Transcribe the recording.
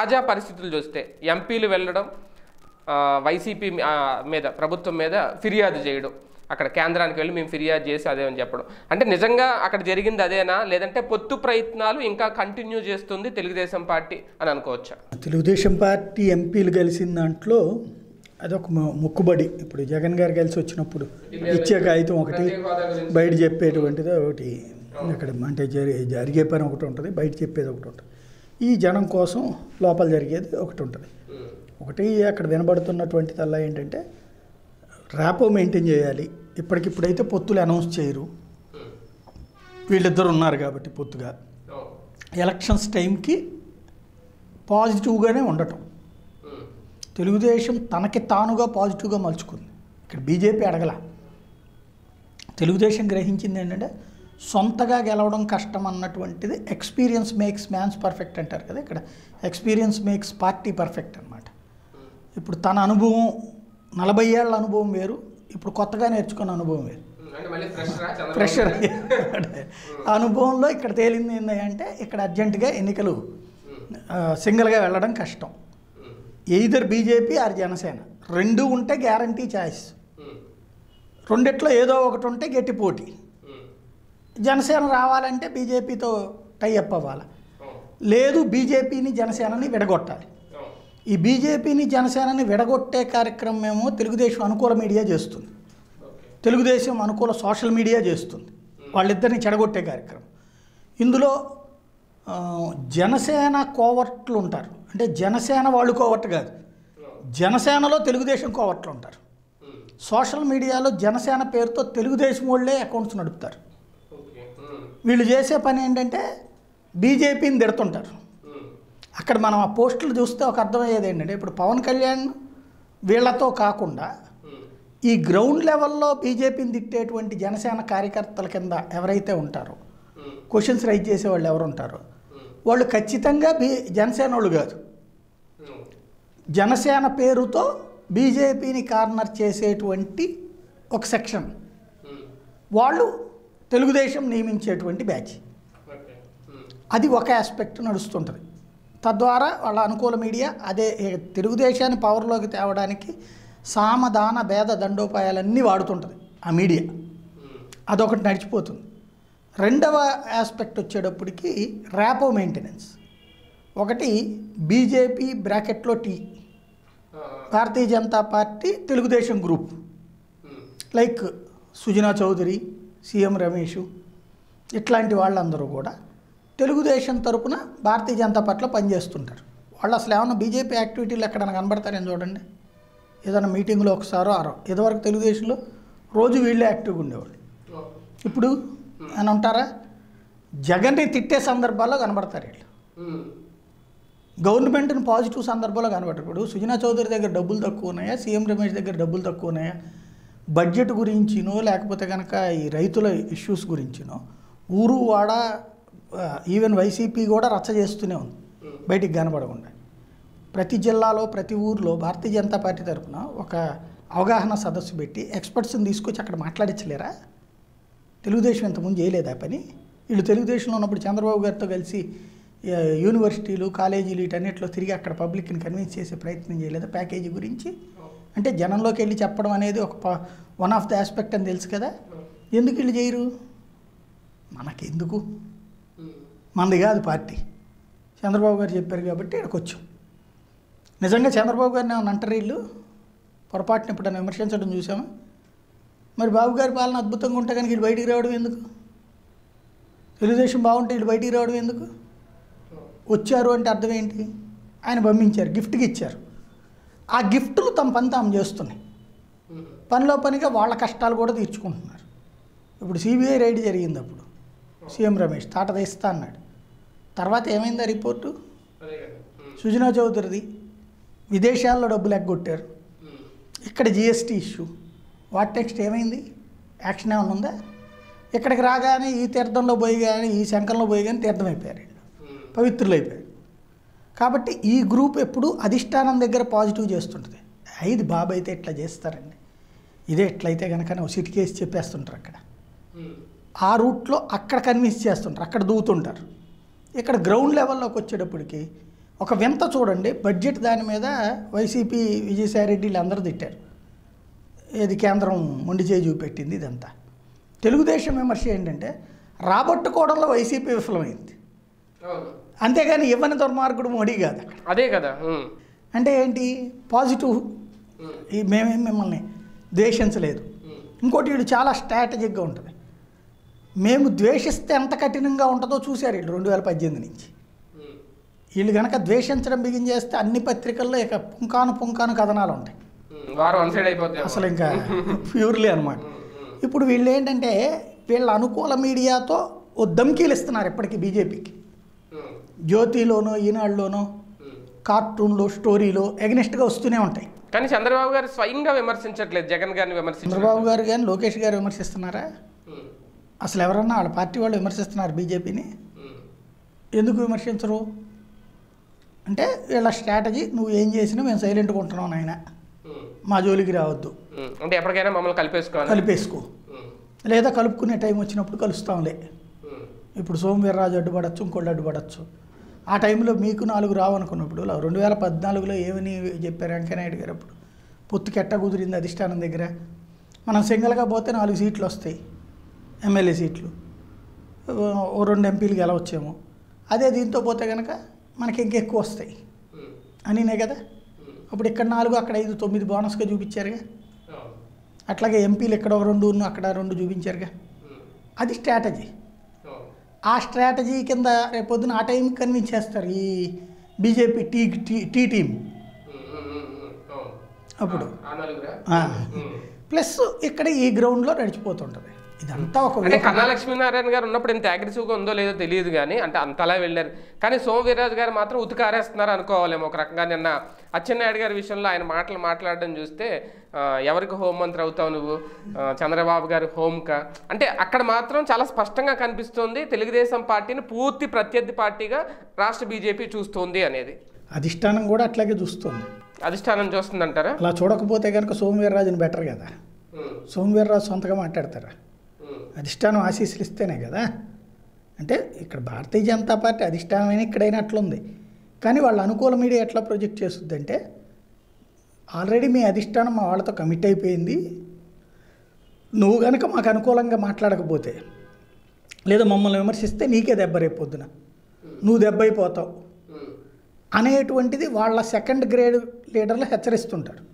తాజా పరిస్థితులు చూస్తే ఎంపీలు వెళ్ళడం ఆ, వైసీపీ మీ- ఆ, మీద ప్రభుత్వం మీద ఫిర్యాదు చేయడం అక్కడ కేంద్రానికి వెళ్ళి మేము ఫిర్యాదు చేసి అదే అని చెప్పడం అంటే నిజంగా అక్కడ జరిగింది అదేనా లేదంటే పొత్తు ప్రయత్నాలు ఇంకా కంటిన్యూ చేస్తుంది తెలుగుదేశం పార్టీ అని అనుకోవచ్చా తెలుగుదేశం పార్టీ ఎంపీలు కలిసిన దాంట్లో అదొక మొ- మొక్కుబడి ఇప్పుడు జగన్ గారు కలిసి వచ్చినప్పుడు ఇచ్చే కాగితం ఒకటి బయట చెప్పేటువంటిది ఒకటి అక్కడ అంటే జరి జరిగే పని ఒకటి ఉంటుంది బయట చెప్పేది ఒకటి ఉంటుంది ఈ జనం కోసం లోపల జరిగేది ఒకటి ఉంటుంది ఒకటి అక్కడ వినబడుతున్నటువంటి తల్లా ఏంటంటే ర్యాపో మెయింటైన్ చేయాలి ఇప్పటికిప్పుడైతే పొత్తులు అనౌన్స్ చేయరు వీళ్ళిద్దరు ఉన్నారు కాబట్టి పొత్తుగా ఎలక్షన్స్ టైంకి పాజిటివ్గానే ఉండటం తెలుగుదేశం తనకి తానుగా పాజిటివ్గా మలుచుకుంది ఇక్కడ బీజేపీ అడగల తెలుగుదేశం గ్రహించింది ఏంటంటే సొంతగా గెలవడం కష్టం అన్నటువంటిది ఎక్స్పీరియన్స్ మేక్స్ మ్యాన్స్ పర్ఫెక్ట్ అంటారు కదా ఇక్కడ ఎక్స్పీరియన్స్ మేక్స్ పార్టీ పర్ఫెక్ట్ అనమాట ఇప్పుడు తన అనుభవం నలభై ఏళ్ళ అనుభవం వేరు ఇప్పుడు కొత్తగా నేర్చుకున్న అనుభవం వేరు ప్రెషర్ ఆ అనుభవంలో ఇక్కడ తేలింది ఏంటి అంటే ఇక్కడ అర్జెంటుగా ఎన్నికలు ఆ, సింగిల్గా వెళ్ళడం కష్టం ఎయిదర్ బీజేపీ ఆర్ జనసేన రెండు ఉంటే గ్యారంటీ ఛాయిస్ రెండిట్లో ఏదో ఒకటి ఉంటే గట్టి పోటీ జనసేన రావాలంటే బీజేపీతో టైఅప్ అవ్వాలి లేదు బీజేపీని జనసేనని విడగొట్టాలి ఈ బీజేపీని జనసేనని విడగొట్టే కార్యక్రమం ఏమో తెలుగుదేశం అనుకూల మీడియా చేస్తుంది తెలుగుదేశం అనుకూల సోషల్ మీడియా చేస్తుంది వాళ్ళిద్దరిని చెడగొట్టే కార్యక్రమం ఇందులో ఆ, జనసేన కోవర్ట్లు ఉంటారు అంటే జనసేన వాళ్ళు కోవర్ట్ కాదు జనసేనలో తెలుగుదేశం కోవర్ట్లు ఉంటారు సోషల్ మీడియాలో జనసేన పేరుతో తెలుగుదేశం వాళ్ళే అకౌంట్స్ నడుపుతారు వీళ్ళు చేసే పని ఏంటంటే బీజేపీని తిడుతుంటారు అక్కడ మనం ఆ పోస్టులు చూస్తే ఒక అర్థమయ్యేది ఏంటంటే ఇప్పుడు పవన్ కళ్యాణ్ వీళ్ళతో కాకుండా ఈ గ్రౌండ్ లెవెల్లో బీజేపీని తిట్టేటువంటి జనసేన కార్యకర్తల కింద ఎవరైతే ఉంటారో క్వశ్చన్స్ రైజ్ చేసే వాళ్ళు ఎవరు ఉంటారో వాళ్ళు ఖచ్చితంగా బీ జనసేన వాళ్ళు కాదు జనసేన పేరుతో బీజేపీని కార్నర్ చేసేటువంటి ఒక సెక్షన్ వాళ్ళు తెలుగుదేశం నియమించేటువంటి బ్యాచ్ అది ఒక ఆస్పెక్ట్ నడుస్తుంటుంది తద్వారా వాళ్ళ అనుకూల మీడియా అదే ఏ తెలుగుదేశాన్ని పవర్లోకి తేవడానికి సామదాన భేద దండోపాయాలన్నీ వాడుతుంటుంది ఆ మీడియా అదొకటి నడిచిపోతుంది రెండవ ఆస్పెక్ట్ వచ్చేటప్పటికి ర్యాపో మెయింటెనెన్స్ ఒకటి బీజేపీ బ్రాకెట్లో టీ Bharatiya Janata party Telugu Desam group like Sujana Chowdary CM Ramesh ఇట్లాంటి వాళ్ళందరూ కూడా తెలుగుదేశం తరపున భారతీయ జనతా పార్టీలో పనిచేస్తుంటారు వాళ్ళు అసలు ఏమన్నా బీజేపీ యాక్టివిటీలు ఎక్కడైనా కనబడతారని చూడండి ఏదైనా మీటింగ్లో ఒకసారో ఆరో ఇదివరకు తెలుగుదేశంలో రోజు వీళ్ళే యాక్టివ్గా ఉండేవాళ్ళు ఇప్పుడు అని ఉంటారా జగన్ని తిట్టే సందర్భాల్లో కనబడతారు వీళ్ళు గవర్నమెంట్ని పాజిటివ్ సందర్భంలో కనబడరు ఇప్పుడు సుజనా చౌదరి దగ్గర డబ్బులు తక్కువ ఉన్నాయా సీఎం రమేష్ దగ్గర డబ్బులు తక్కువ ఉన్నాయా బడ్జెట్ గురించినో లేకపోతే కనుక ఈ రైతుల ఇష్యూస్ గురించినో ఊరు వాడ ఆ, ఈవెన్ వైసీపీ కూడా రచ్చ చేస్తూనే ఉంది బయటికి కనబడకుండా ప్రతి జిల్లాలో ప్రతి ఊర్లో భారతీయ జనతా పార్టీ తరఫున ఒక అవగాహన సదస్సు పెట్టి ఎక్స్పర్ట్స్ని తీసుకొచ్చి అక్కడ మాట్లాడించలేరా తెలుగుదేశం ఇంతకుముందు చేయలేదా పని వీళ్ళు తెలుగుదేశంలో ఉన్నప్పుడు చంద్రబాబు గారితో కలిసి ఆ, యూనివర్సిటీలు కాలేజీలు వీటన్నిటిలో తిరిగి అక్కడ పబ్లిక్ని కన్విన్స్ చేసే ప్రయత్నం చేయలేదా ప్యాకేజీ గురించి అంటే జనంలోకి వెళ్ళి చెప్పడం అనేది ఒక వన్ ఆఫ్ ద ఆస్పెక్ట్ అని తెలుసు కదా ఎందుకు వీళ్ళు చేయరు మనకెందుకు మనది కాదు పార్టీ చంద్రబాబు గారు చెప్పారు కాబట్టి ఇక్కడికి వచ్చాం నిజంగా చంద్రబాబు గారిని ఏమన్నా అంటారు వీళ్ళు పొరపాటున ఎప్పుడైనా విమర్శించడం చూసామా మరి బాబు గారి పాలన అద్భుతంగా ఉంటే కనుక వీళ్ళు బయటికి రావడం ఎందుకు తెలుగుదేశం బాగుంటే వీళ్ళు బయటికి రావడం ఎందుకు వచ్చారు అంటే అర్థం ఏంటి ఆయన పంపించారు గిఫ్ట్కి ఇచ్చారు ఆ గిఫ్ట్లు తమ పని తాము చేస్తున్నాయి పనిలో పనిగా వాళ్ళ కష్టాలు కూడా తీర్చుకుంటున్నారు ఇప్పుడు సిబిఐ రైడ్ జరిగింది అప్పుడు సీఎం రమేష్ తాట తీస్తా అన్నాడు తర్వాత ఏమైంది ఆ రిపోర్టు సుజనా చౌదరిది విదేశాల్లో డబ్బులు ఎగ్గొట్టారు ఇక్కడ జిఎస్టీ ఇష్యూ వాట్ నెక్స్ట్ ఏమైంది యాక్షన్ ఏమైనా ఉందా ఇక్కడికి రాగానే ఈ తీర్థంలో పోయి కానీ ఈ శంఖంలో పోయి కానీ తీర్థం అయిపోయారు వీళ్ళు పవిత్రులు అయిపోయారు కాబట్టి ఈ గ్రూప్ ఎప్పుడు అధిష్టానం దగ్గర పాజిటివ్ చేస్తుంటుంది ఇది బాబు అయితే ఇట్లా చేస్తారండి ఇదే ఎట్లయితే కనుక సిటికేసి చెప్పేస్తుంటారు అక్కడ ఆ రూట్లో అక్కడ కన్విన్స్ చేస్తుంటారు అక్కడ దూతుంటారు ఇక్కడ గ్రౌండ్ లెవెల్లోకి వచ్చేటప్పటికి ఒక వింత చూడండి బడ్జెట్ దాని మీద వైసీపీ విజయసాయిరెడ్డి వీళ్ళందరూ తిట్టారు ఏది కేంద్రం మొండి చేయి చూపెట్టింది ఇదంతా తెలుగుదేశం విమర్శ ఏంటంటే రాబట్టుకోవడంలో వైసీపీ విఫలమైంది అంతేగాని ఇవ్వని దుర్మార్గుడు మోడీ కాదు అక్కడ అదే కదా ఉమ్. అంటే ఏంటి పాజిటివ్ ఈ మేమేం మిమ్మల్ని ద్వేషించలేదు ఇంకోటి వీళ్ళు చాలా స్ట్రాటజిక్గా ఉంటుంది మేము ద్వేషిస్తే ఎంత కఠినంగా ఉంటుందో చూశారు వీళ్ళు రెండు వేల పద్దెనిమిది నుంచి వీళ్ళు కనుక ద్వేషించడం బిగిన్ చేస్తే అన్ని పత్రికల్లో ఇక పుంకాను పుంకాను కథనాలు ఉంటాయి ఉమ్. వారం వన్ సైడ్ అయిపోతుంది అసలు ఇంకా ప్యూర్లీ అనమాట ఇప్పుడు వీళ్ళు ఏంటంటే వీళ్ళ అనుకూల మీడియాతో ఓ ధమ్కీలు ఇస్తున్నారు ఇప్పటికీ బీజేపీకి జ్యోతిలోనో ఈనాడులోనో కార్టూన్లో స్టోరీలో ఎగనెస్ట్గా వస్తూనే ఉంటాయి కానీ చంద్రబాబు గారు స్వయంగా విమర్శించట్లేదు జగన్ గారిని విమర్శించారు చంద్రబాబు గారు కానీ లోకేష్ గారు విమర్శిస్తున్నారా అసలు ఎవరన్నా వాళ్ళ పార్టీ వాళ్ళు విమర్శిస్తున్నారు బీజేపీని ఎందుకు విమర్శించరు అంటే వీళ్ళ స్ట్రాటజీ నువ్వు ఏం చేసినా మేము సైలెంట్గా ఉంటున్నాం నాయన మా జోలికి రావద్దు అంటే ఎప్పటికైనా మమ్మల్ని కలిపేసుకోవాలి కలిపేసుకో లేదా కలుపుకునే టైం వచ్చినప్పుడు కలుస్తాంలే ఇప్పుడు సోమవీర్రాజు అడ్డుపడచ్చు ఇంకోళ్ళు అడ్డుపడచ్చు ఆ టైంలో మీకు నాలుగు రావు అనుకున్నప్పుడు రెండు వేల పద్నాలుగులో ఏమని చెప్పారు వెంకయ్యనాయుడు గారు అప్పుడు పొత్తుకి ఎట్ట కుదిరింది అధిష్టానం దగ్గర మనం సింగిల్గా పోతే నాలుగు సీట్లు వస్తాయి ఎమ్మెల్యే సీట్లు ఓ రెండు ఎంపీలు గెలవచ్చేమో అదే దీంతో పోతే కనుక మనకి ఇంకెక్కువ వస్తాయి అనినే కదా అప్పుడు ఇక్కడ నాలుగు అక్కడ ఐదు తొమ్మిది బోనస్గా చూపించారుగా అట్లాగే ఎంపీలు ఇక్కడ ఒక రెండు ఉన్న అక్కడ రెండు చూపించారుగా అది స్ట్రాటజీ ఆ స్ట్రాటజీ కింద రేపొద్దున ఆ టైంకి కన్విన్స్ చేస్తారు ఈ BJP T T T team అప్పుడు ఆ. ప్లస్ ఇక్కడ ఈ గ్రౌండ్లో నడిచిపోతుంటుంది ఇదంతా ఒక అంటే కన్నా లక్ష్మీనారాయణ గారు ఉన్నప్పుడు ఎంత అగ్రెసివ్గా ఉందో లేదో తెలియదు కానీ అంటే అంతలా వెళ్ళారు కానీ సోమవీర్రాజు గారు మాత్రం ఉతికారేస్తున్నారు అనుకోవాలేమో ఒక రకంగా నిన్న అచ్చెన్నాయుడు గారి విషయంలో ఆయన మాటలు మాట్లాడడం చూస్తే ఆ, ఎవరికి హోంమంత్రి అవుతావు నువ్వు ఆ, చంద్రబాబు గారి హోంకా అంటే అక్కడ మాత్రం చాలా స్పష్టంగా కనిపిస్తుంది తెలుగుదేశం పార్టీని పూర్తి ప్రత్యర్థి పార్టీగా రాష్ట్ర బీజేపీ చూస్తోంది అనేది అధిష్టానం కూడా అట్లాగే చూస్తుంది అధిష్టానం చూస్తుందంటారా అలా చూడకపోతే కనుక సోమవీర్రాజుని బెటర్ కదా సోమవీర్రాజు సొంతగా మాట్లాడతారా అధిష్టానం ఆశీస్సులు ఇస్తేనే కదా అంటే ఇక్కడ భారతీయ జనతా పార్టీ అధిష్టానం అయినా ఇక్కడైనా అట్లుంది కానీ వాళ్ళ అనుకూల మీడియా ఎట్లా ప్రొజెక్ట్ చేస్తుంది అంటే ఆల్రెడీ మీ అధిష్టానం మా వాళ్ళతో కమిట్ అయిపోయింది నువ్వు కనుక మాకు అనుకూలంగా మాట్లాడకపోతే లేదా మమ్మల్ని విమర్శిస్తే నీకే దెబ్బ రేపు పొద్దున నువ్వు దెబ్బ అయిపోతావు అనేటువంటిది వాళ్ళ సెకండ్ గ్రేడ్ లీడర్లు హెచ్చరిస్తుంటారు